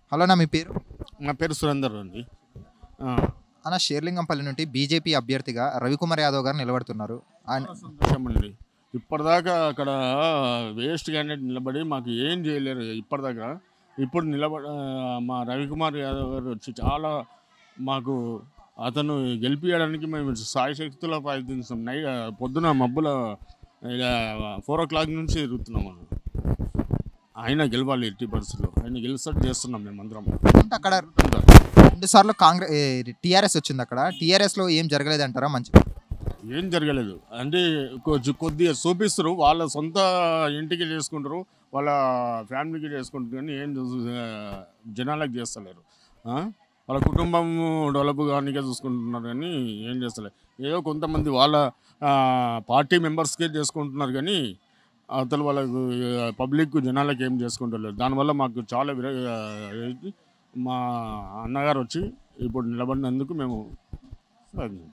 Hello నా మీ పేరు నా పేరు సురేందర్ అండి ఆ, అన్న షేర్లింగంపల్లి నుండి బీజేపీ అభ్యర్థిగా రవికుమార్ యాదవ్ గారు నిలబడుతున్నారు ఆయన సంతోషం అండి ఇప్పటిదాకా అక్కడ వేస్ట్ క్యాండిడేట్ నిలబడి మాకు ఏం చేయలేరు ఇప్పటిదాకా ఇప్పుడు నిలబడ మా రవికుమార్ యాదవ్ గారు వచ్చి చాలా మాకు అతను గెలిపించడానికి మేము సాయశక్తుల ప్రయత్నిస్తాం నై పొద్దున మబ్బుల ఇక ఫోర్ ఓ క్లాక్ నుంచి తిరుగుతున్నాం మనం ఆయన గెలవాలి ఎట్టి పరిస్థితుల్లో ఆయన గెలిచేటట్టు చేస్తున్నాం మేము అందరం అంటే అక్కడ రెండు సార్లు కాంగ్రెస్ టీఆర్ఎస్ వచ్చింది అక్కడ టీఆర్ఎస్ లో ఏం జరగలేదు అంటారా మంచి ఏం జరగలేదు అంటే కొంచెం కొద్దిగా చూపిస్తారు వాళ్ళ సొంత ఇంటికి చేసుకుంటారు వాళ్ళ ఫ్యామిలీకి చేసుకుంటారు కానీ ఏం చూసు- ఆ, జనాలకు చేస్తలేరు ఆ? వాళ్ళ కుటుంబం డెవలప్ కానికే చూసుకుంటున్నారు కానీ ఏం చేస్తలేరు ఏదో కొంతమంది వాళ్ళ ఆ, పార్టీ మెంబర్స్కే చేసుకుంటున్నారు కానీ అవతల వాళ్ళకు పబ్లిక్ జనాలకు ఏం చేసుకుంటలేరు దానివల్ల మాకు చాలా విర ఆ, ఏంటి, మా అన్నగారు వచ్చి ఇప్పుడు నిలబడినందుకు మేము